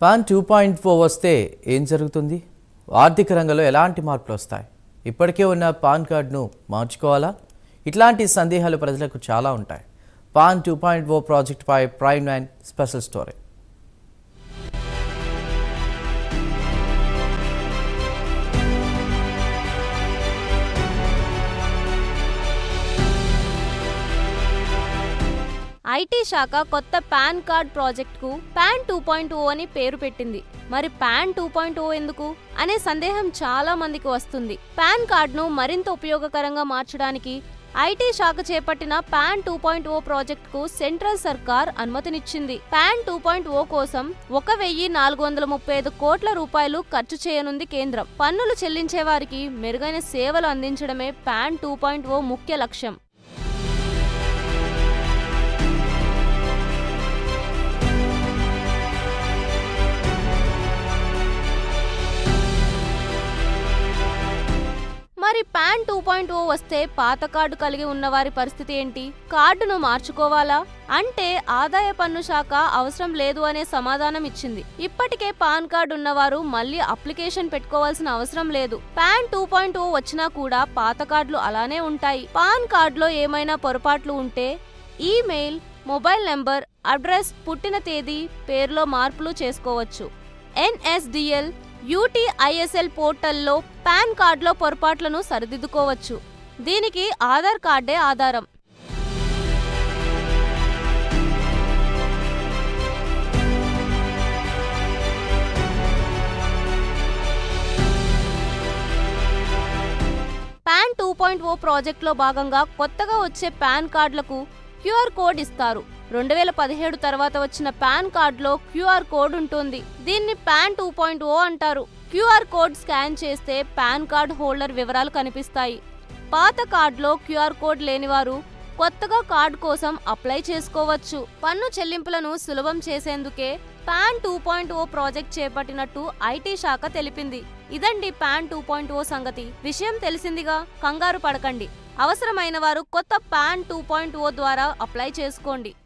pan two point four వస్తే ఏం జరుగుతుంది ఆర్థిక రంగంలో ఎలాంటి మార్పులు వస్తాయి ఇప్పటికే ఉన్న పాన్ కార్డును మార్చుకోవాలా ఇట్లాంటి సందేహాలు ప్రజలకు చాలా ఉంటాయి పాన్ టూ పాయింట్ ఫోర్ ప్రాజెక్టుపై Prime Nine special story IT శాఖ కొత్త పాన్ కార్డ్ ప్రాజెక్ట్కు పాన్ టూ పాయింట్ ఓ అని పేరు పెట్టింది మరి పాన్ టూ పాయింట్ ఓ ఎందుకు అనే సందేహం చాలా మందికి వస్తుంది పాన్ కార్డ్ను మరింత ఉపయోగకరంగా మార్చడానికి ఐటీ శాఖ చేపట్టిన పాన్ టూ పాయింట్ ఓ ప్రాజెక్టుకు సెంట్రల్ సర్కార్ అనుమతినిచ్చింది పాన్ టూ పాయింట్ ఓ కోసం ఒక వెయ్యి నాలుగు వందల ముప్పై ఐదు కోట్ల రూపాయలు ఖర్చు చేయనుంది కేంద్రం పన్నులు చెల్లించే వారికి మెరుగైన సేవలు అందించడమే పాన్ టూ పాయింట్ ఓ ముఖ్య లక్ష్యం మరి పాన్ టూ పాయింట్ ఓ వస్తే పాత కార్డు కలిగి ఉన్న వారి పరిస్థితి ఏంటి కార్డును మార్చుకోవాలా అంటే ఆదాయ పన్ను శాఖ అవసరం లేదు అనే సమాధానం ఇచ్చింది ఇప్పటికే పాన్ కార్డు ఉన్నవారు మళ్ళీ అప్లికేషన్ పెట్టుకోవాల్సిన అవసరం లేదు పాన్ టూ పాయింట్ ఓ వచ్చినా కూడా పాత కార్డులు అలానే ఉంటాయి పాన్ కార్డులో ఏమైనా పొరపాట్లు ఉంటే ఈమెయిల్ మొబైల్ నెంబర్ అడ్రస్ పుట్టిన తేదీ పేరులో మార్పులు చేసుకోవచ్చు ఎన్ఎస్డిఎల్ యూటీఐఎస్ఎల్ పోర్టల్లో పాన్ కార్డులో పొరపాట్లను సరిదిద్దుకోవచ్చు దీనికి ఆధార్ కార్డే ఆధారం పాన్ టూ పాయింట్ ఓ ప్రాజెక్టులో భాగంగా కొత్తగా వచ్చే పాన్ కార్డులకు క్యూఆర్ కోడ్ ఇస్తారు రెండు వేల పదిహేడు తర్వాత వచ్చిన పాన్ కార్డులో క్యూఆర్ కోడ్ ఉంటుంది దీన్ని పాన్ టూ పాయింట్ ఓ అంటారు క్యూఆర్ కోడ్ స్కాన్ చేస్తే పాన్ కార్డ్ హోల్డర్ వివరాలు కనిపిస్తాయి పాత కార్డులో క్యూఆర్ కోడ్ లేనివారు కొత్తగా కార్డు కోసం అప్లై చేసుకోవచ్చు పన్ను చెల్లింపులను సులభం చేసేందుకే PAN two point O project చేపట్టినట్టు ఐటీ శాఖ తెలిపింది ఇదండి పాన్ టూ పాయింట్ ఓ సంగతి విషయం తెలిసిందిగా కంగారు పడకండి అవసరమైన వారు కొత్త పాన్ టూ పాయింట్ ఓ ద్వారా అప్లై చేసుకోండి